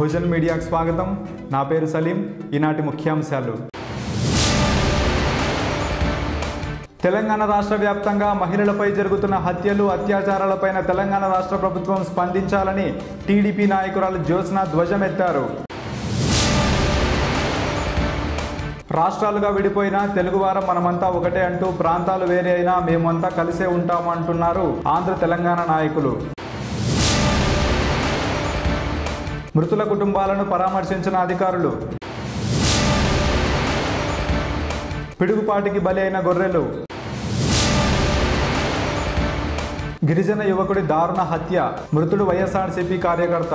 బహుజన్ మీడియాకు స్వాగతం నా పేరు సలీం ఈనాటి ముఖ్యాంశాలు తెలంగాణ రాష్ట్ర వ్యాప్తంగా మహిళలపై జరుగుతున్న హత్యలు అత్యాచారాలపైన తెలంగాణ రాష్ట్ర ప్రభుత్వం స్పందించాలని టీడీపీ నాయకురాలు జ్యోత్స్న ధ్వజమెత్తారు రాష్ట్రాలుగా విడిపోయిన తెలుగువారం మనమంతా ఒకటే అంటూ ప్రాంతాలు వేరే అయినా మేమంతా కలిసే ఉంటాము అంటున్నారు ఆంధ్ర తెలంగాణ నాయకులు మృతుల కుటుంబాలను పరామర్శించిన అధికారులు పిడుగుపాటికి బలి అయిన గొర్రెలు గిరిజన యువకుడి దారుణ హత్య మృతుడు వైఎస్ఆర్సీపీ కార్యకర్త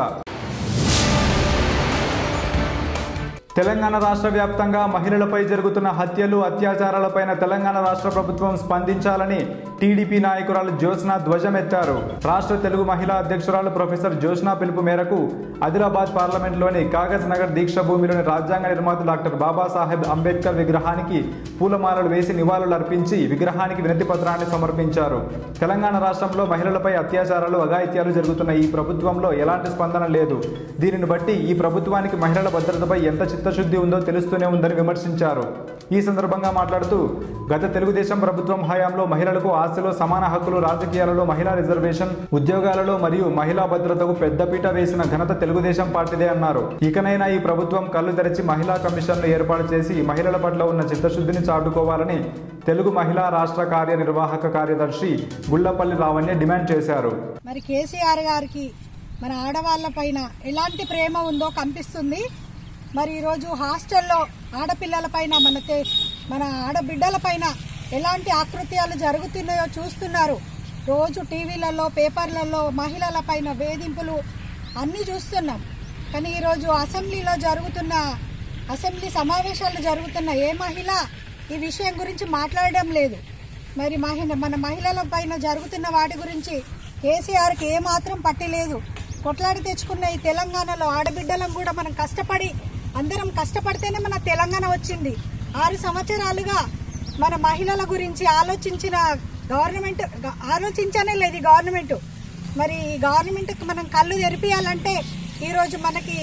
తెలంగాణ రాష్ట్ర వ్యాప్తంగా మహిళలపై జరుగుతున్న హత్యలు అత్యాచారాలపైన తెలంగాణ రాష్ట్ర ప్రభుత్వం స్పందించాలని టీడీపీ నాయకురాలు జ్యోత్స్న ధ్వజమెత్తారు రాష్ట్ర తెలుగు మహిళా అధ్యక్షురాలు ప్రొఫెసర్ జ్యోత్స్న పిలుపు మేరకు ఆదిలాబాద్ పార్లమెంట్లోని కాగజ్ నగర్ దీక్ష భూమిలోని రాజ్యాంగ నిర్మాత డాక్టర్ బాబాసాహెబ్ అంబేద్కర్ విగ్రహానికి పూలమాలలు వేసి నివాళులు అర్పించి విగ్రహానికి వినతి పత్రాన్ని సమర్పించారు తెలంగాణ రాష్ట్రంలో మహిళలపై అత్యాచారాలు అఘాయిత్యాలు జరుగుతున్న ఈ ప్రభుత్వంలో ఎలాంటి స్పందన లేదు దీనిని బట్టి ఈ ప్రభుత్వానికి మహిళల భద్రతపై ఎంత చిత్తశుద్ధి ఉందో తెలుస్తూనే ఉందని విమర్శించారు ఈ సందర్భంగా మాట్లాడుతూ గత తెలుగుదేశం ప్రభుత్వం హయాంలో మహిళలకు ఆస్తిలో సమాన హక్కులు రాజకీయాలలో మహిళా రిజర్వేషన్ ఉద్యోగాలలో మరియు మహిళా భద్రతకు పెద్దపీట వేసిన ఘనత తెలుగుదేశం పార్టీదే అన్నారు ఇకనైనా ఈ ప్రభుత్వం కళ్ళు తెరిచి మహిళా కమిషన్ను ఏర్పాటు చేసి మహిళల పట్ల ఉన్న చిత్తశుద్ధిని చాటుకోవాలని తెలుగు మహిళా రాష్ట్ర కార్యనిర్వాహక కార్యదర్శి గుళ్లపల్లి లావణ్య డిమాండ్ చేశారు మరి కేసీఆర్ గారికి మన ఆడవాళ్ళ పైన ఎలాంటి ప్రేమ ఉందో కనిపిస్తుంది మరి ఈరోజు హాస్టల్లో ఆడపిల్లల పైన మన తే- మన ఆడబిడ్డల పైన ఎలాంటి ఆకృత్యాలు జరుగుతున్నాయో చూస్తున్నారు రోజు టీవీలలో పేపర్లలో మహిళల పైన వేధింపులు అన్నీ చూస్తున్నాం కానీ ఈరోజు అసెంబ్లీలో జరుగుతున్న అసెంబ్లీ సమావేశాలు జరుగుతున్న ఏ మహిళ ఈ విషయం గురించి మాట్లాడడం లేదు మరి మహిళ మన మహిళల పైన జరుగుతున్న వాటి గురించి కేసీఆర్కి ఏమాత్రం పట్టి లేదు కొట్లాడి తెచ్చుకున్న ఈ తెలంగాణలో ఆడబిడ్డలం కూడా మనం కష్టపడి అందరం కష్టపడితేనే మన తెలంగాణ వచ్చింది ఆరు సంవత్సరాలుగా మన మహిళల గురించి ఆలోచించిన గవర్నమెంట్ గ- ఆలోచించనే లేదు ఈ గవర్నమెంట్ మరి ఈ గవర్నమెంట్కి మనం కళ్ళు తెరిపియాలంటే ఈరోజు మనకి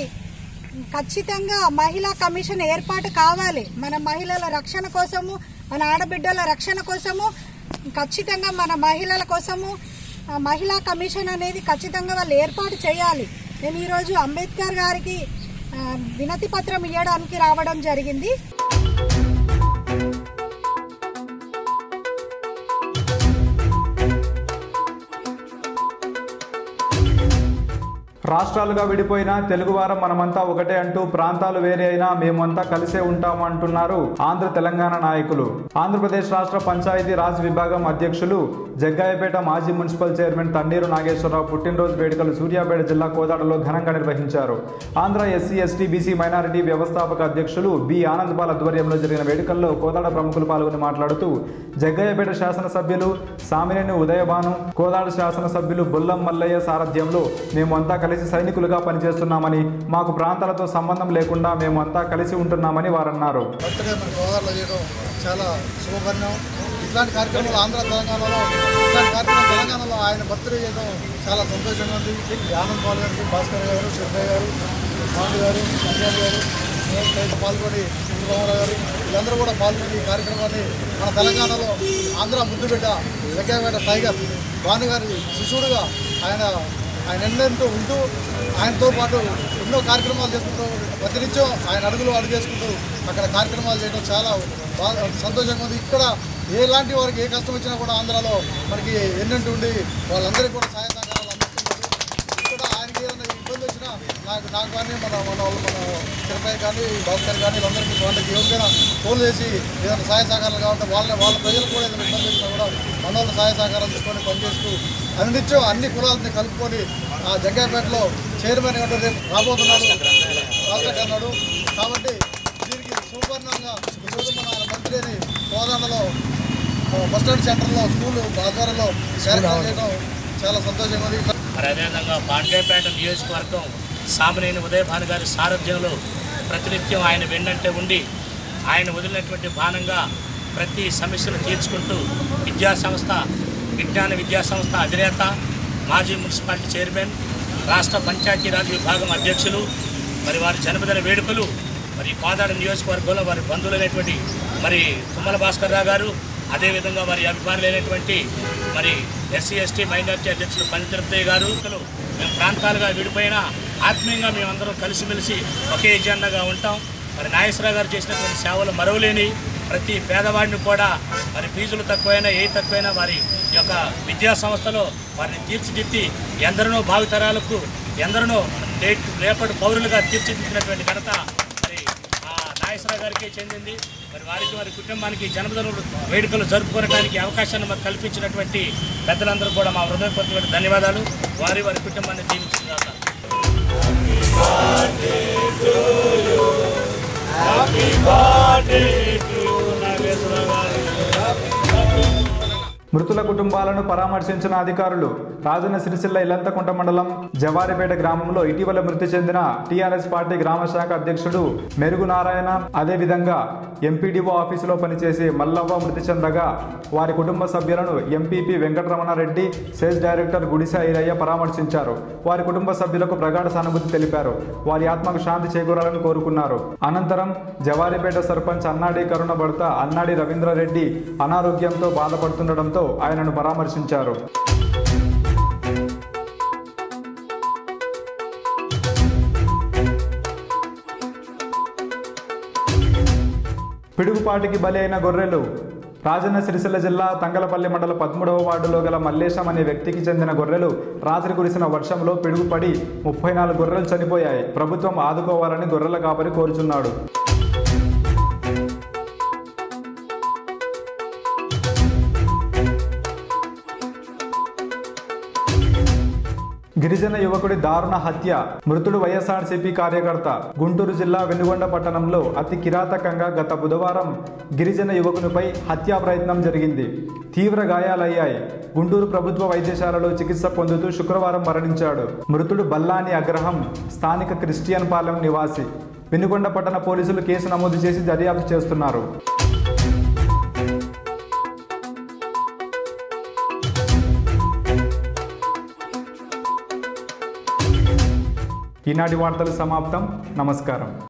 ఖచ్చితంగా మహిళా కమిషన్ ఏర్పాటు కావాలి మన మహిళల రక్షణ కోసము మన ఆడబిడ్డల రక్షణ కోసము ఖచ్చితంగా మన మహిళల కోసము ఆ, మహిళా కమిషన్ అనేది ఖచ్చితంగా వాళ్ళు ఏర్పాటు చేయాలి నేను ఈరోజు అంబేద్కర్ గారికి ఆ, వినతి పత్రం ఇవ్వడానికి రావడం జరిగింది రాష్ట్రాలుగా విడిపోయిన తెలుగువారం మనమంతా ఒకటే అంటూ ప్రాంతాలు వేరే అయినా మేమంతా కలిసే ఉంటాము అంటున్నారు ఆంధ్ర తెలంగాణ నాయకులు ఆంధ్రప్రదేశ్ రాష్ట్ర పంచాయతీ రాజ్ విభాగం అధ్యక్షులు జగ్గాయపేట మాజీ మున్సిపల్ చైర్మన్ తన్నీరు నాగేశ్వరరావు పుట్టినరోజు వేడుకలు సూర్యాపేట జిల్లా కోదాడలో ఘనంగా నిర్వహించారు Andhra SC ST BC minority వ్యవస్థాపక అధ్యక్షులు బి ఆనందపాల్ ఆధ్వర్యంలో జరిగిన వేడుకల్లో కోదాడ ప్రముఖులు పాల్గొని మాట్లాడుతూ జగ్గయ్యపేట శాసనసభ్యులు సామినేని ఉదయభాను కోదాడ శాసనసభ్యులు బుల్లం మల్లయ్య సారథ్యంలో మేమంతా కలిసి సైనికులుగా పనిచేస్తున్నామని మాకు ప్రాంతాలతో సంబంధం లేకుండా మేమంతా కలిసి ఉంటున్నామని వారన్నారు బర్త్డే మన గోదావరిలో చేయడం చాలా శుభపరిణామం ఇట్లాంటి కార్యక్రమాలు ఆంధ్ర తెలంగాణలో ఇట్లాంటి కార్యక్రమం తెలంగాణలో ఆయన బర్త్డే చేయడం చాలా సంతోషంగా ఉంది ఈ ఆనంద్ పాల్ గారికి భాస్కర్ గారు శివయ్య గారు పాండు గారు సంజయ్ గారు నేను సైతం పాల్గొని చంద్రబాబు గారు వీళ్ళందరూ కూడా పాల్గొని ఈ కార్యక్రమాన్ని మన తెలంగాణలో ఆంధ్ర ముద్దుబిడ్డ వెంకయ్యపేట టైగర్ భాను గారి శిశువుడుగా ఆయన ఆయన ఎన్నెంతో ఉంటూ ఆయనతో పాటు ఎన్నో కార్యక్రమాలు చేసుకుంటూ ప్రతినిత్యం ఆయన అడుగులు అడుగు చేసుకుంటూ అక్కడ కార్యక్రమాలు చేయడం చాలా బాగా సంతోషంగా ఉంది ఇక్కడ ఎలాంటి వారికి ఏ కష్టం వచ్చినా కూడా ఆంధ్రాలో మనకి ఎన్నెంటు ఉండి వాళ్ళందరికీ కూడా సహాయ సహకారాలు అందిస్తున్నారు ఇక్కడ ఆయనకి ఏదైనా ఇబ్బంది వచ్చినా నాకు నాకు కానీ మన మన వాళ్ళు మన చిరకాయ కానీ భాస్కర్ కానీ వీళ్ళందరికీ వాళ్ళకి ఎవరికైనా ఫోన్ చేసి ఏదైనా సహాయ సహకారాలు కావాలంటే వాళ్ళ వాళ్ళ ప్రజలు కూడా ఏదైనా ఇబ్బంది వచ్చినా కూడా మన వాళ్ళ సహాయ సహకారాలు తీసుకొని పనిచేస్తూ అన్నిత్యం అన్ని కులాలని కలుపుకొని ఆ జగ్గాపేటలో చైర్మన్ గా రేపు రాబోతున్నాడు రాజశేఖర్ అన్నాడు కాబట్టి దీనికి సుపర్ణంగా ఈరోజు మన ఆయన మంత్రిని కోదండలో బస్టాండ్ సెంటర్లో స్కూల్ ఆధ్వర్యంలో కార్యక్రమం చేయడం చాలా సంతోషంగా ఉంది మరి అదేవిధంగా పాండ్యపేట నియోజకవర్గం సామినేని ఉదయభాను గారి సారథ్యంలో ప్రతినిత్యం ఆయన వెన్నంటే ఉండి ఆయన వదిలినటువంటి బాణంగా ప్రతి సమస్యను తీర్చుకుంటూ విద్యా సంస్థ విజ్ఞాన విద్యా సంస్థ అధినేత మాజీ మున్సిపాలిటీ చైర్మన్ రాష్ట్ర పంచాయతీరాజ్ విభాగం అధ్యక్షులు మరి వారి జన్మదిన వేడుకలు మరి కోదాడ నియోజకవర్గంలో వారి బంధువులైనటువంటి మరి తుమ్మల భాస్కర్ రావు గారు అదేవిధంగా వారి అభిమానులైనటువంటి మరి ఎస్సీ ఎస్టీ మైనార్టీ అధ్యక్షులు పని తిరుపతి గారు మేము ప్రాంతాలుగా విడిపోయినా ఆత్మీయంగా మేమందరం కలిసిమెలిసి ఒకే ఎజెండాగా ఉంటాం మరి నాగేశ్వరరావు గారు చేసినటువంటి సేవలు మరవలేని ప్రతి పేదవాడిని కూడా మరి ఫీజులు తక్కువైనా ఏ తక్కువైనా వారి యొక్క విద్యా సంస్థలో వారిని తీర్చిదిద్ది ఎందరినో భావితరాలకు ఎందరినో నేటి రేపటి పౌరులుగా తీర్చిదిద్దినటువంటి ఘనత మరి ఆ నాగేశ్వరరావు గారికి చెందింది మరి వారికి వారి కుటుంబానికి జన్మదిన వేడుకలు జరుపుకోవడానికి అవకాశాన్ని మాకు కల్పించినటువంటి పెద్దలందరూ కూడా మా హృదయపూర్వకమైన ధన్యవాదాలు వారి వారి కుటుంబాన్ని దీవించుగాక మృతుల కుటుంబాలను పరామర్శించిన అధికారులు రాజన్న సిరిసిల్ల ఇలంతకుంట మండలం జవారిపేట గ్రామంలో ఇటీవల మృతి చెందిన టీఆర్ఎస్ పార్టీ గ్రామ శాఖ అధ్యక్షుడు మెరుగు నారాయణ అదేవిధంగా ఎంపీడీఓ ఆఫీసులో పనిచేసి మల్లవ్వ మృతి చెందగా వారి కుటుంబ సభ్యులను ఎంపీపీ వెంకటరమణారెడ్డి సేల్స్ డైరెక్టర్ గుడిసె ఐరయ్య పరామర్శించారు వారి కుటుంబ సభ్యులకు ప్రగాఢ సానుభూతి తెలిపారు వారి ఆత్మకు శాంతి చేకూరాలని కోరుకున్నారు అనంతరం జవారిపేట సర్పంచ్ అన్నాడి కరుణ భర్త అన్నాడి రవీంద్రారెడ్డి అనారోగ్యంతో బాధపడుతుండటంతో ఆయనను పరామర్శించారు పిడుగుపాటికి బలి అయిన గొర్రెలు రాజన్న సిరిసిల్ల జిల్లా తంగలపల్లి మండల పదమూడవ వార్డులో గల మల్లేశం అనే వ్యక్తికి చెందిన గొర్రెలు రాత్రి కురిసిన వర్షంలో పిడుగుపడి ముప్పై నాలుగు గొర్రెలు చనిపోయాయి ప్రభుత్వం ఆదుకోవాలని గొర్రెల కాపరి కోరుచున్నాడు గిరిజన యువకుడి దారుణ హత్య మృతుడు వైఎస్ఆర్సీపీ కార్యకర్త గుంటూరు జిల్లా వెనుగొండ పట్టణంలో అతి కిరాతకంగా గత బుధవారం గిరిజన యువకునిపై హత్యా ప్రయత్నం జరిగింది తీవ్ర గాయాలయ్యాయి గుంటూరు ప్రభుత్వ వైద్యశాలలో చికిత్స పొందుతూ శుక్రవారం మరణించాడు మృతుడు బల్లాని అగ్రహం స్థానిక క్రిస్టియన్ పాలెం నివాసి వెనుగొండ పట్టణ పోలీసులు కేసు నమోదు చేసి దర్యాప్తు చేస్తున్నారు ఈనాటి వార్తలు సమాప్తం నమస్కారం